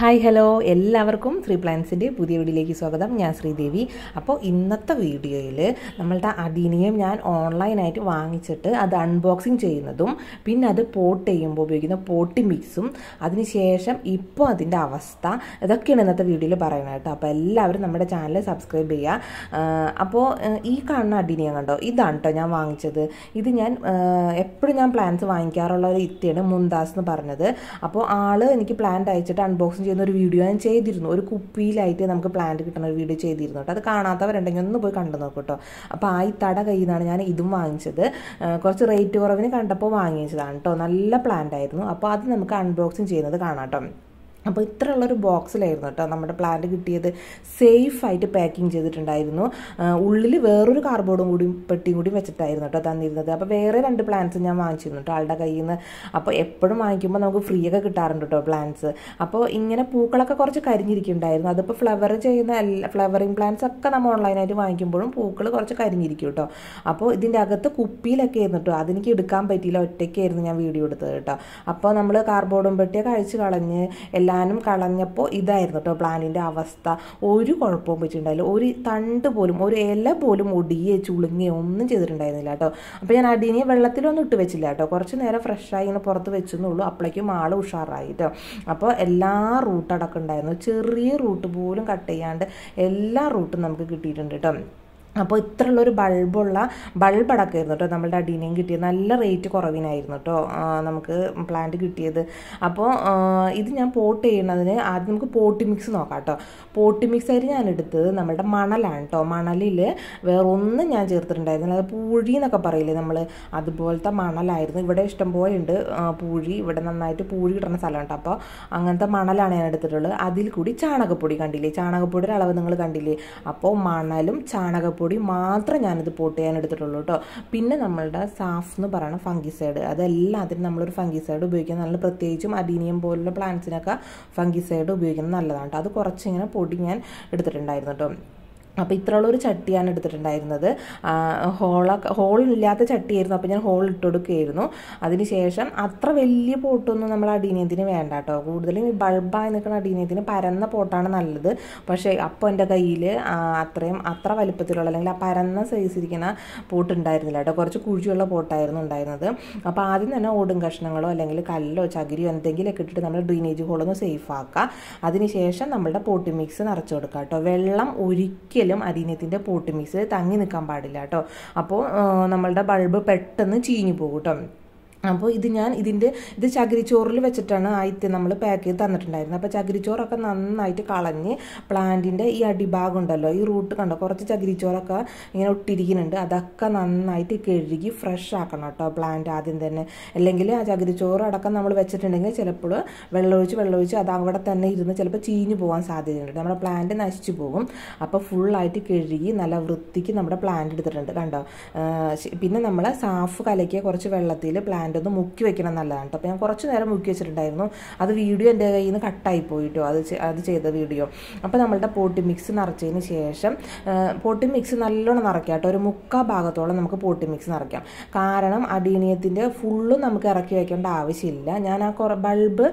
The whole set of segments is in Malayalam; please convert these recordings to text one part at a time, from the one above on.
ഹായ് ഹലോ എല്ലാവർക്കും ശ്രീ പ്ലാൻസിൻ്റെ പുതിയ വീഡിയോയിലേക്ക് സ്വാഗതം ഞാൻ ശ്രീദേവി അപ്പോൾ ഇന്നത്തെ വീഡിയോയിൽ നമ്മളുടെ അടീനിയം ഞാൻ ഓൺലൈനായിട്ട് വാങ്ങിച്ചിട്ട് അത് അൺബോക്സിങ് ചെയ്യുന്നതും പിന്നെ അത് പോട്ട് ചെയ്യുമ്പോൾ ഉപയോഗിക്കുന്ന പോട്ടി മിക്സും അതിനുശേഷം ഇപ്പോൾ അതിൻ്റെ അവസ്ഥ ഇതൊക്കെയാണ് ഇന്നത്തെ വീഡിയോയിൽ പറയുന്നത് കേട്ടോ അപ്പോൾ എല്ലാവരും നമ്മുടെ ചാനൽ സബ്സ്ക്രൈബ് ചെയ്യുക അപ്പോൾ ഈ കാണുന്ന അടീനിയം കണ്ടോ ഇതാണ് കേട്ടോ ഞാൻ വാങ്ങിച്ചത് ഇത് ഞാൻ എപ്പോഴും ഞാൻ പ്ലാൻസ് വാങ്ങിക്കാറുള്ള ഒരു ഇത്തയാണ് മുന്താസ് എന്ന് പറഞ്ഞത് അപ്പോൾ ആള് എനിക്ക് പ്ലാന്റ് അയച്ചിട്ട് അൺബോക്സിങ് ചെയ്യുന്ന ഒരു വീഡിയോ ഞാൻ ചെയ്തിരുന്നു ഒരു കുപ്പിയിലായിട്ട് നമുക്ക് പ്ലാന്റ് കിട്ടുന്ന ഒരു വീഡിയോ ചെയ്തിരുന്നു കേട്ടോ അത് കാണാത്തവരുണ്ടെങ്കിൽ ഒന്ന് പോയി കണ്ടു നോക്കൂ കേട്ടോ അപ്പോൾ ആ ഈ തട കയ്യിൽ നിന്നാണ് ഞാൻ ഇതും വാങ്ങിച്ചത് കുറച്ച് റേറ്റ് കുറവിന് കണ്ടപ്പോൾ വാങ്ങിച്ചതാണ് കേട്ടോ നല്ല പ്ലാന്റ് ആയിരുന്നു അപ്പോൾ അത് നമുക്ക് അൺബോക്സിങ് ചെയ്യുന്നത് കാണാം കേട്ടോ അപ്പോൾ ഇത്രയുള്ളൊരു ബോക്സിലായിരുന്നു കേട്ടോ നമ്മുടെ പ്ലാന്റ് കിട്ടിയത് സേഫായിട്ട് പാക്കിംഗ് ചെയ്തിട്ടുണ്ടായിരുന്നു ഉള്ളിൽ വേറൊരു കാർബോർഡും കൂടി പെട്ടിയും കൂടി വെച്ചിട്ടായിരുന്നു കേട്ടോ തന്നിരുന്നത് അപ്പോൾ വേറെ രണ്ട് പ്ലാന്റ്സ് ഞാൻ വാങ്ങിച്ചിരുന്നു കേട്ടോ ആളുടെ കയ്യിൽ നിന്ന് അപ്പോൾ എപ്പോഴും വാങ്ങിക്കുമ്പോൾ നമുക്ക് ഫ്രീ ഒക്കെ കിട്ടാറുണ്ട് കേട്ടോ പ്ലാന്റ്സ് അപ്പോൾ ഇങ്ങനെ പൂക്കളൊക്കെ കുറച്ച് കരിഞ്ഞിരിക്കുന്നുണ്ടായിരുന്നു അതിപ്പോൾ ഫ്ലവർ ചെയ്യുന്ന എല്ലാ ഫ്ലവറിങ് പ്ലാന്റ്സ് ഒക്കെ നമ്മൾ ഓൺലൈനായിട്ട് വാങ്ങിക്കുമ്പോഴും പൂക്കൾ കുറച്ച് കരിഞ്ഞിരിക്കും കേട്ടോ അപ്പോൾ ഇതിൻ്റെ അകത്ത് കുപ്പിയിലൊക്കെ ആയിരുന്നു കേട്ടോ അതെനിക്ക് എടുക്കാൻ പറ്റിയില്ല ഒറ്റയ്ക്കായിരുന്നു ഞാൻ വീഡിയോ എടുത്തത് കേട്ടോ അപ്പോൾ നമ്മൾ കാർബോർഡും പെട്ടിയൊക്കെ അഴിച്ച് കളഞ്ഞ് എല്ലാ പ്ലാനും കളഞ്ഞപ്പോൾ ഇതായിരുന്നു കേട്ടോ പ്ലാനിൻ്റെ അവസ്ഥ ഒരു കുഴപ്പവും പറ്റിയിട്ടുണ്ടായില്ല ഒരു തണ്ട് പോലും ഒരു ഇല പോലും ഒടിയെ ചുളുങ്ങിയോ ഒന്നും ചെയ്തിട്ടുണ്ടായിരുന്നില്ല കേട്ടോ അപ്പോൾ ഞാൻ അടിനെ വെള്ളത്തിലൊന്നും ഇട്ട് വെച്ചില്ല കേട്ടോ കുറച്ച് നേരം ഫ്രഷായി ഇങ്ങനെ പുറത്ത് വെച്ചെന്നുള്ളൂ അപ്പോഴേക്കും ആൾ ഉഷാറായി കേട്ടോ അപ്പോൾ എല്ലാ റൂട്ട് അടക്കം ഉണ്ടായിരുന്നു ചെറിയ റൂട്ട് പോലും കട്ട് ചെയ്യാണ്ട് എല്ലാ റൂട്ടും നമുക്ക് കിട്ടിയിട്ടുണ്ട് കേട്ടോ അപ്പോൾ ഇത്രയുള്ളൊരു ബൾബുള്ള ബൾബ് അടക്കമായിരുന്നു കേട്ടോ നമ്മളുടെ അടീനയും കിട്ടിയത് നല്ല റേറ്റ് കുറവിനായിരുന്നു കേട്ടോ നമുക്ക് പ്ലാന്റ് കിട്ടിയത് അപ്പോൾ ഇത് ഞാൻ പോട്ട് ചെയ്യുന്നതിന് ആദ്യം നമുക്ക് പോട്ടി മിക്സ് നോക്കാം കേട്ടോ പോട്ടി മിക്സ് ആയിട്ട് ഞാൻ എടുത്തത് നമ്മളുടെ മണലാണ് കേട്ടോ മണലിൽ വേറെ ഒന്നും ഞാൻ ചേർത്തിട്ടുണ്ടായിരുന്നില്ല അത് പൂഴി എന്നൊക്കെ പറയില്ലേ നമ്മൾ അതുപോലത്തെ മണലായിരുന്നു ഇവിടെ ഇഷ്ടംപോലെ ഉണ്ട് പൂഴി ഇവിടെ നന്നായിട്ട് പൂഴി കിട്ടുന്ന സ്ഥലമാണ് കേട്ടോ അപ്പോൾ അങ്ങനത്തെ മണലാണ് ഞാൻ എടുത്തിട്ടുള്ളത് അതിൽ കൂടി ചാണകപ്പൊടി കണ്ടില്ലേ ചാണകപ്പൊടിയുടെ അളവ് നിങ്ങൾ കണ്ടില്ലേ അപ്പോൾ മണലും ചാണകപ്പൊടി പൊടി മാത്രം ഞാനിത് പോട്ട് ചെയ്യാൻ എടുത്തിട്ടുള്ളൂ കേട്ടോ പിന്നെ നമ്മളുടെ സാഫ് എന്ന് പറയുന്ന ഫംഗിസൈഡ് അതെല്ലാത്തിനും നമ്മളൊരു ഫംഗിസൈഡ് ഉപയോഗിക്കുന്നത് നല്ല പ്രത്യേകിച്ചും അഡീനിയം പോലുള്ള പ്ലാന്റ്സിനൊക്കെ ഫംഗിസൈഡ് ഉപയോഗിക്കുന്നത് നല്ലതാണ് കേട്ടോ അത് കുറച്ചിങ്ങനെ പൊടി ഞാൻ എടുത്തിട്ടുണ്ടായിരുന്നു കേട്ടോ അപ്പോൾ ഇത്രയുള്ളൊരു ചട്ടിയാണ് എടുത്തിട്ടുണ്ടായിരുന്നത് ഹോളൊക്കെ ഹോളില്ലാത്ത ചട്ടിയായിരുന്നു അപ്പോൾ ഞാൻ ഹോൾ ഇട്ട് കൊടുക്കുകയായിരുന്നു അതിനുശേഷം അത്ര വലിയ പോട്ടൊന്നും നമ്മൾ അടീനിയത്തിന് വേണ്ട കേട്ടോ കൂടുതലും ഈ ബൾബായി നിൽക്കുന്ന അടീനിയത്തിന് പരന്ന പോട്ടാണ് നല്ലത് പക്ഷേ അപ്പോൾ എൻ്റെ കയ്യിൽ അത്രയും അത്ര വലുപ്പത്തിലുള്ള അല്ലെങ്കിൽ ആ പരന്ന സൈസ് ഇരിക്കുന്ന പോട്ട് ഉണ്ടായിരുന്നില്ല കേട്ടോ കുറച്ച് കുഴിയുള്ള പോട്ടായിരുന്നു ഉണ്ടായിരുന്നത് അപ്പോൾ ആദ്യം തന്നെ ഓടും കഷ്ണങ്ങളോ അല്ലെങ്കിൽ കല്ലോ ചകിരിയോ എന്തെങ്കിലുമൊക്കെ ഇട്ടിട്ട് നമ്മൾ ഡ്രെയിനേജ് ഹോളൊന്ന് സേഫ് ആക്കുക അതിനുശേഷം നമ്മളുടെ പോട്ടി മിക്സ് നിറച്ച് കൊടുക്കുക കേട്ടോ വെള്ളം ഒരിക്കലും ഒരിക്കലും അരീനത്തിൻ്റെ പോട്ട് മിക്സ് തങ്ങി നിൽക്കാൻ പാടില്ല കേട്ടോ അപ്പോൾ നമ്മളുടെ ബൾബ് പെട്ടെന്ന് ചീഞ്ഞു പോകും കേട്ടോ അപ്പോൾ ഇത് ഞാൻ ഇതിൻ്റെ ഇത് ചകിരിച്ചോറിൽ വെച്ചിട്ടാണ് ആദ്യത്തെ നമ്മൾ പാക്ക് ചെയ്ത് തന്നിട്ടുണ്ടായിരുന്നത് അപ്പോൾ ചകിരിച്ചോറൊക്കെ നന്നായിട്ട് കളഞ്ഞ് പ്ലാന്റിൻ്റെ ഈ അടിഭാഗം ഉണ്ടല്ലോ ഈ റൂട്ട് കണ്ടോ കുറച്ച് ചകിരിച്ചോറൊക്കെ ഇങ്ങനെ ഒട്ടിരിക്കുന്നുണ്ട് അതൊക്കെ നന്നായിട്ട് കഴുകി ഫ്രഷ് ആക്കണം കേട്ടോ പ്ലാന്റ് ആദ്യം തന്നെ അല്ലെങ്കിൽ ആ ചകിരിച്ചോറ് അടക്കം നമ്മൾ വെച്ചിട്ടുണ്ടെങ്കിൽ ചിലപ്പോൾ വെള്ളമൊഴിച്ച് വെള്ളമൊഴിച്ച് അത് അവിടെ തന്നെ ഇരുന്ന് ചിലപ്പോൾ ചീഞ്ഞു പോകാൻ സാധ്യതയുണ്ട് നമ്മുടെ പ്ലാന്റ് നശിച്ചു പോകും അപ്പോൾ ഫുള്ളായിട്ട് കഴുകി നല്ല വൃത്തിക്ക് നമ്മുടെ പ്ലാന്റ് എടുത്തിട്ടുണ്ട് കണ്ടോ പിന്നെ നമ്മൾ സാഫ് കലക്കിയ കുറച്ച് വെള്ളത്തിൽ പ്ലാന്റ് പ്ലാന്റ് ഒന്ന് മുക്കി വെക്കണം നല്ലതാണ് കേട്ടോ അപ്പോൾ ഞാൻ കുറച്ച് നേരം മുക്കി വെച്ചിട്ടുണ്ടായിരുന്നു അത് വീഡിയോ എൻ്റെ കയ്യിൽ നിന്ന് കട്ടായി പോയിട്ടോ അത് അത് ചെയ്ത വീഡിയോ അപ്പോൾ നമ്മളുടെ പോട്ടി മിക്സ് നിറച്ചതിന് ശേഷം പോട്ടി മിക്സ് നല്ലോണം നിറയ്ക്കാം കേട്ടോ ഒരു മുക്കാ ഭാഗത്തോളം നമുക്ക് പോട്ടി മിക്സ് നിറയ്ക്കാം കാരണം അടീനിയത്തിൻ്റെ ഫുള്ളും നമുക്ക് ഇറക്കി വെക്കേണ്ട ആവശ്യമില്ല ഞാൻ ആ കുറ ബൾബ്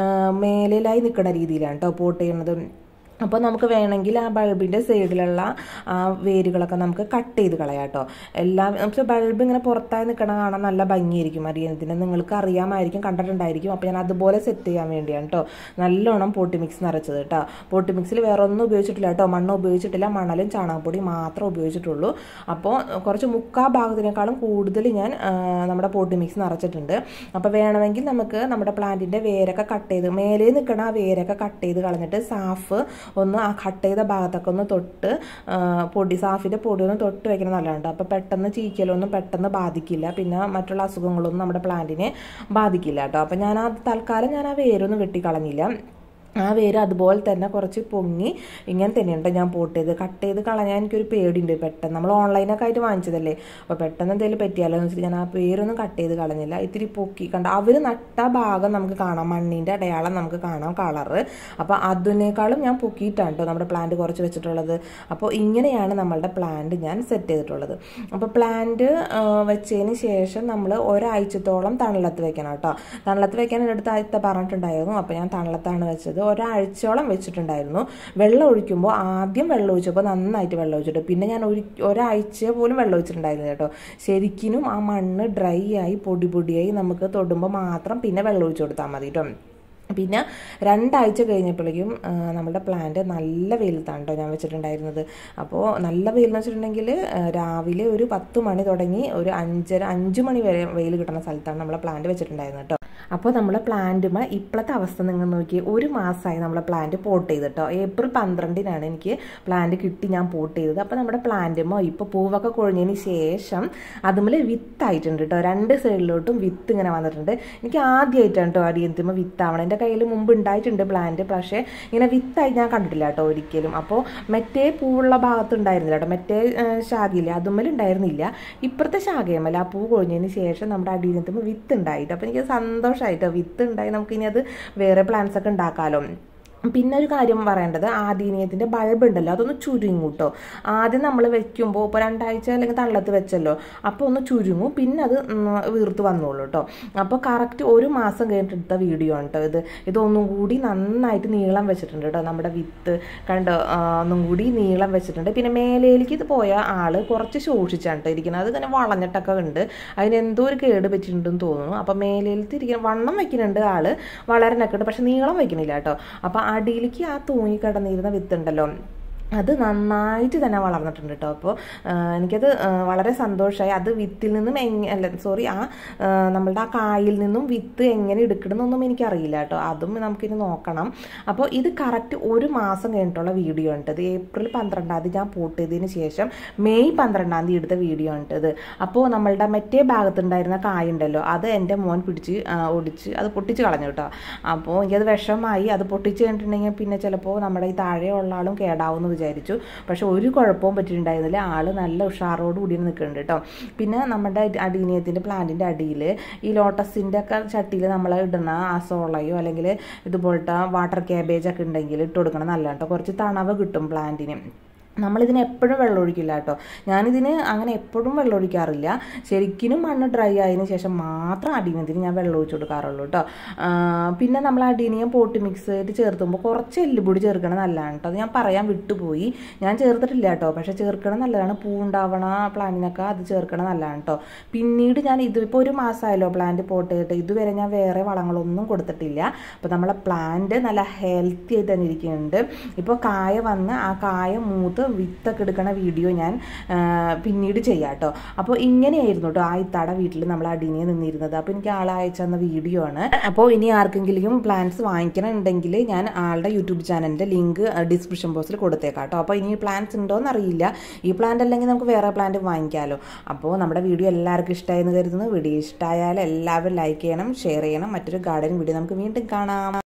മേലിലായി നിൽക്കുന്ന രീതിയിലാണ് കേട്ടോ പോട്ട് ചെയ്യുന്നത് അപ്പോൾ നമുക്ക് വേണമെങ്കിൽ ആ ബൾബിൻ്റെ സൈഡിലുള്ള ആ വേരുകളൊക്കെ നമുക്ക് കട്ട് ചെയ്ത് കളയാം കേട്ടോ എല്ലാം പക്ഷേ ബൾബ് ഇങ്ങനെ പുറത്തായി നിൽക്കണ കാണാൻ നല്ല ഭംഗിയായിരിക്കും അറിയാനത്തിന് നിങ്ങൾക്ക് അറിയാമായിരിക്കും കണ്ടിട്ടുണ്ടായിരിക്കും അപ്പോൾ ഞാൻ അതുപോലെ സെറ്റ് ചെയ്യാൻ വേണ്ടിയാണ് കേട്ടോ നല്ലോണം പോട്ടി മിക്സ് നിറച്ചത് കേട്ടോ പോട്ടി മിക്സിൽ വേറെ ഒന്നും ഉപയോഗിച്ചിട്ടില്ല കേട്ടോ മണ്ണ് ഉപയോഗിച്ചിട്ടില്ല മണലും ചാണകപ്പൊടി മാത്രം ഉപയോഗിച്ചിട്ടുള്ളൂ അപ്പോൾ കുറച്ച് മുക്കാ ഭാഗത്തിനേക്കാളും കൂടുതൽ ഞാൻ നമ്മുടെ പോട്ടി മിക്സ് നിറച്ചിട്ടുണ്ട് അപ്പോൾ വേണമെങ്കിൽ നമുക്ക് നമ്മുടെ പ്ലാന്റിൻ്റെ വേരൊക്കെ കട്ട് ചെയ്ത് മേലെ നിൽക്കണ ആ വേരൊക്കെ കട്ട് ചെയ്ത് കളഞ്ഞിട്ട് സാഫ് ഒന്ന് ആ കട്ട് ചെയ്ത ഭാഗത്തൊക്കെ ഒന്ന് തൊട്ട് പൊടി സാഫിൻ്റെ പൊടി ഒന്ന് തൊട്ട് വെക്കണം നല്ലതാണ് അപ്പോൾ പെട്ടെന്ന് ചീക്കലൊന്നും പെട്ടെന്ന് ബാധിക്കില്ല പിന്നെ മറ്റുള്ള അസുഖങ്ങളൊന്നും നമ്മുടെ പ്ലാന്റിനെ ബാധിക്കില്ല കേട്ടോ അപ്പോൾ ഞാൻ ആ തൽക്കാലം ഞാൻ ആ വേരൊന്നും വെട്ടിക്കളഞ്ഞില്ല ആ വേര് അതുപോലെ തന്നെ കുറച്ച് പൊങ്ങി ഇങ്ങനെ തന്നെയുണ്ട് ഞാൻ പോട്ട് ചെയ്ത് കട്ട് ചെയ്ത് കളഞ്ഞാൽ എനിക്കൊരു പേടിയുണ്ട് പെട്ടെന്ന് നമ്മൾ ഓൺലൈനൊക്കെ ആയിട്ട് വാങ്ങിച്ചതല്ലേ അപ്പോൾ പെട്ടെന്ന് എന്തെങ്കിലും പറ്റിയാലോ എന്ന് വെച്ചിട്ട് ഞാൻ ആ പേരൊന്നും കട്ട് ചെയ്ത് കളഞ്ഞില്ല ഇത്തിരി പൊക്കി കണ്ട അവർ നട്ട ഭാഗം നമുക്ക് കാണാം മണ്ണിൻ്റെ അടയാളം നമുക്ക് കാണാം കളറ് അപ്പോൾ അതിനേക്കാളും ഞാൻ പൊക്കിയിട്ടാണ് കേട്ടോ നമ്മുടെ പ്ലാന്റ് കുറച്ച് വെച്ചിട്ടുള്ളത് അപ്പോൾ ഇങ്ങനെയാണ് നമ്മളുടെ പ്ലാന്റ് ഞാൻ സെറ്റ് ചെയ്തിട്ടുള്ളത് അപ്പോൾ പ്ലാന്റ് വെച്ചതിന് ശേഷം നമ്മൾ ഒരാഴ്ചത്തോളം തണലത്ത് വെക്കണം കേട്ടോ തണലത്ത് വെക്കാൻ എൻ്റെ അടുത്ത് ആദ്യത്തെ പറഞ്ഞിട്ടുണ്ടായിരുന്നു അപ്പോൾ ഞാൻ തണലത്താണ് വെച്ചത് ഒരാഴ്ചയോളം വെച്ചിട്ടുണ്ടായിരുന്നു വെള്ളം ഒഴിക്കുമ്പോൾ ആദ്യം വെള്ളം ഒഴിച്ചപ്പോൾ നന്നായിട്ട് വെള്ളം ഒഴിച്ചിട്ട് പിന്നെ ഞാൻ ഒരു ഒരാഴ്ച പോലും വെള്ളം ഒഴിച്ചിട്ടുണ്ടായിരുന്നു കേട്ടോ ശരിക്കും ആ മണ്ണ് ഡ്രൈ ആയി പൊടി പൊടിയായി നമുക്ക് തൊടുമ്പോൾ മാത്രം പിന്നെ വെള്ളം ഒഴിച്ചു കൊടുത്താൽ മതി കേട്ടോ പിന്നെ രണ്ടാഴ്ച കഴിഞ്ഞപ്പോഴേക്കും ആ, നമ്മുടെ പ്ലാന്റ് നല്ല വെയിലത്താണ് കേട്ടോ ഞാൻ വെച്ചിട്ടുണ്ടായിരുന്നത് അപ്പോൾ നല്ല വെയിൽ എന്ന് വെച്ചിട്ടുണ്ടെങ്കിൽ ആ, രാവിലെ ഒരു പത്ത് മണി തുടങ്ങി ഒരു അഞ്ചര അഞ്ച് മണി വരെ വെയിൽ കിട്ടുന്ന സ്ഥലത്താണ് നമ്മളെ പ്ലാന്റ് വെച്ചിട്ടുണ്ടായിരുന്നത് കേട്ടോ അപ്പോൾ നമ്മളെ പ്ലാന്റുമ ഇപ്പോഴത്തെ അവസ്ഥ നിങ്ങൾ നോക്കി ഒരു മാസമായി നമ്മളെ പ്ലാന്റ് പോട്ട് ചെയ്തിട്ടോ ഏപ്രിൽ പന്ത്രണ്ടിനാണ് എനിക്ക് പ്ലാന്റ് കിട്ടി ഞാൻ പോട്ട് ചെയ്തത് അപ്പോൾ നമ്മുടെ പ്ലാന്റുമോ ഇപ്പോൾ പൂവൊക്കെ കൊഴിഞ്ഞതിന് ശേഷം അതുമ്മൽ വിത്തായിട്ടുണ്ട് കേട്ടോ രണ്ട് സൈഡിലോട്ടും വിത്ത് ഇങ്ങനെ വന്നിട്ടുണ്ട് എനിക്ക് ആദ്യമായിട്ടാണ് കേട്ടോ അടിയന്തിമ വിത്താവണം എൻ്റെ കയ്യിൽ മുമ്പ് ഉണ്ടായിട്ടുണ്ട് പ്ലാന്റ് പക്ഷേ ഇങ്ങനെ വിത്തായി ഞാൻ കണ്ടിട്ടില്ല കേട്ടോ ഒരിക്കലും അപ്പോൾ മറ്റേ പൂവുള്ള ഭാഗത്ത് ഉണ്ടായിരുന്നില്ല കേട്ടോ മറ്റേ ആ, ശാഖയില്ലേ അതുമ്മൽ ഉണ്ടായിരുന്നില്ല ഇപ്പുറത്തെ ശാഖയമ്മല ആ പൂ കൊഴിഞ്ഞതിന് ശേഷം നമ്മുടെ അടിയന്തിമ വിത്ത് ഉണ്ടായിട്ട് അപ്പോൾ എനിക്ക് സന്തോഷമായിട്ടോ വിത്ത് ഉണ്ടായി നമുക്ക് ഇനി അത് വേറെ പ്ലാന്റ്സ് ഒക്കെ ഉണ്ടാക്കാമല്ലോ പിന്നെ ഒരു കാര്യം പറയേണ്ടത് ആദീനീയത്തിൻ്റെ ബൾബ് ഉണ്ടല്ലോ അതൊന്ന് ചുരുങ്ങും കേട്ടോ ആദ്യം നമ്മൾ വെക്കുമ്പോൾ ഇപ്പോൾ രണ്ടാഴ്ച അല്ലെങ്കിൽ തള്ളത്ത് വെച്ചല്ലോ അപ്പോൾ ഒന്ന് ചുരുങ്ങും പിന്നെ അത് ഉം, വീർത്ത് വന്നോളൂ കേട്ടോ അപ്പോൾ കറക്റ്റ് ഒരു മാസം കഴിഞ്ഞിട്ട് എടുത്ത വീഡിയോ ആണ് കേട്ടോ ഇത് ഇതൊന്നും കൂടി നന്നായിട്ട് നീളം വെച്ചിട്ടുണ്ട് കേട്ടോ നമ്മുടെ വിത്ത് കണ്ടോ ആ, ഒന്നും കൂടി നീളം വെച്ചിട്ടുണ്ട് പിന്നെ മേലേലേക്ക് ഇത് പോയ ആള് കുറച്ച് ശോഷിച്ചാണ് കേട്ടോ ഇരിക്കുന്നത് അത് ഇങ്ങനെ വളഞ്ഞിട്ടൊക്കെ ഉണ്ട് അതിന് എന്തോ ഒരു കേട് പറ്റിയിട്ടുണ്ടെന്ന് തോന്നുന്നു അപ്പം മേലേലത്ത് ഇരിക്കുന്ന വണ്ണം വെക്കുന്നുണ്ട് ആള് വളരാനൊക്കെ ഉണ്ട് പക്ഷെ നീളം വെക്കണില്ല കേട്ടോ അപ്പം അടിയിലേക്ക് ആ തൂങ്ങി കിടന്നിരുന്ന വിത്തുണ്ടല്ലോ അത് നന്നായിട്ട് തന്നെ വളർന്നിട്ടുണ്ട് കേട്ടോ അപ്പോൾ എനിക്കത് ആ, വളരെ സന്തോഷമായി അത് വിത്തിൽ നിന്നും എങ് അല്ല സോറി ആ ആ, നമ്മളുടെ ആ കായിൽ നിന്നും വിത്ത് എങ്ങനെ എടുക്കണമെന്നൊന്നും എനിക്കറിയില്ല കേട്ടോ അതും നമുക്കിനി നോക്കണം അപ്പോൾ ഇത് കറക്റ്റ് ഒരു മാസം കഴിഞ്ഞിട്ടുള്ള വീഡിയോ ഉണ്ട് ഇത് ഏപ്രിൽ പന്ത്രണ്ടാം തീയതി ഞാൻ പോട്ട് ചെയ്തതിന് ശേഷം മെയ് പന്ത്രണ്ടാം തീയതി എടുത്ത വീഡിയോ ഉണ്ട് ഇത് അപ്പോൾ നമ്മളുടെ മറ്റേ ഭാഗത്തുണ്ടായിരുന്ന കായ ഉണ്ടല്ലോ അത് എൻ്റെ മോൻ പിടിച്ച് ആ, ഒടിച്ച് അത് പൊട്ടിച്ച് കളഞ്ഞു കേട്ടോ അപ്പോൾ എനിക്കത് വിഷമായി അത് പൊട്ടിച്ച് കഴിഞ്ഞിട്ടുണ്ടെങ്കിൽ പിന്നെ ചിലപ്പോൾ നമ്മുടെ ഈ താഴെയുള്ള ആളും കേടാവുമെന്ന് വിചാരിച്ചു പക്ഷെ ഒരു കുഴപ്പവും പറ്റിയിട്ടുണ്ടായിരുന്നില്ല ആള് നല്ല ഉഷാറോട് കൂടി നിൽക്കുന്നുണ്ട് കേട്ടോ പിന്നെ നമ്മുടെ അടീനിയത്തിൻ്റെ പ്ലാന്റിൻ്റെ അടിയിൽ ഈ ലോട്ടസിൻ്റെ ഒക്കെ ചട്ടിയിൽ നമ്മൾ ഇടുന്ന ആ സോളയോ അല്ലെങ്കിൽ ഇതുപോലത്തെ വാട്ടർ ക്യാബേജ് ഒക്കെ ഉണ്ടെങ്കിൽ ഇട്ട് കൊടുക്കണം നല്ല കേട്ടോ കുറച്ച് തണവ് കിട്ടും പ്ലാന്റിന് നമ്മളിതിന് എപ്പോഴും വെള്ളം ഒഴിക്കില്ല കേട്ടോ ഞാനിതിന് അങ്ങനെ എപ്പോഴും വെള്ളം ഒഴിക്കാറില്ല ശരിക്കും മണ്ണ് ഡ്രൈ ആയതിനു ശേഷം മാത്രം അടീനത്തിന് ഞാൻ വെള്ളം ഒഴിച്ചു കൊടുക്കാറുള്ളൂ കേട്ടോ ആ, പിന്നെ നമ്മൾ അടീനിയം പോട്ട് മിക്സ് ആയിട്ട് ചേർത്തുമ്പോൾ കുറച്ച് എല്ലുപൊടി ചേർക്കണം നല്ലതാണ് കേട്ടോ അത് ഞാൻ പറയാൻ വിട്ടുപോയി ഞാൻ ചേർത്തിട്ടില്ല കേട്ടോ പക്ഷെ ചേർക്കണം നല്ലതാണ് പൂ ഉണ്ടാവണ പ്ലാന്റിനൊക്കെ അത് ചേർക്കണം നല്ലതാണ് കേട്ടോ പിന്നീട് ഞാൻ ഇതിപ്പോൾ ഒരു മാസമായല്ലോ പ്ലാന്റ് പോട്ട് ചെയ്തിട്ട് ഇതുവരെ ഞാൻ വേറെ വളങ്ങളൊന്നും കൊടുത്തിട്ടില്ല അപ്പോൾ നമ്മളെ പ്ലാന്റ് നല്ല ഹെൽത്തി ആയിട്ട് തന്നെ ഇരിക്കുന്നുണ്ട് ഇപ്പോൾ കായ വന്ന് ആ കായ മൂത്ത് വിത്തൊക്കെ എടുക്കണ വീഡിയോ ഞാൻ ആ, പിന്നീട് ചെയ്യാം കേട്ടോ അപ്പോൾ ഇങ്ങനെയായിരുന്നു കേട്ടോ ആ ഇത്താട വീട്ടിൽ നമ്മൾ അടിനിയെ നിന്നിരുന്നത് അപ്പോൾ എനിക്ക് ആൾ അയച്ചു തന്ന വീഡിയോ ആണ് അപ്പോൾ ഇനി ആർക്കെങ്കിലും പ്ലാൻസ് വാങ്ങിക്കണമെന്നുണ്ടെങ്കിൽ ഞാൻ ആളുടെ യൂട്യൂബ് ചാനലിൻ്റെ ലിങ്ക് ഡിസ്ക്രിപ്ഷൻ ബോക്സിൽ കൊടുത്തേക്കാം കേട്ടോ അപ്പോൾ ഇനി പ്ലാൻസ് ഉണ്ടോ എന്നറിയില്ല ഈ പ്ലാന്റ് അല്ലെങ്കിൽ നമുക്ക് വേറെ പ്ലാന്റ് വാങ്ങിക്കാമല്ലോ അപ്പോൾ നമ്മുടെ വീഡിയോ എല്ലാവർക്കും ഇഷ്ടമായെന്ന് കരുതുന്നു വീഡിയോ ഇഷ്ടമായാൽ എല്ലാവരും ലൈക്ക് ചെയ്യണം ഷെയർ ചെയ്യണം മറ്റൊരു ഗാർഡൻ വീഡിയോ നമുക്ക് വീണ്ടും കാണാം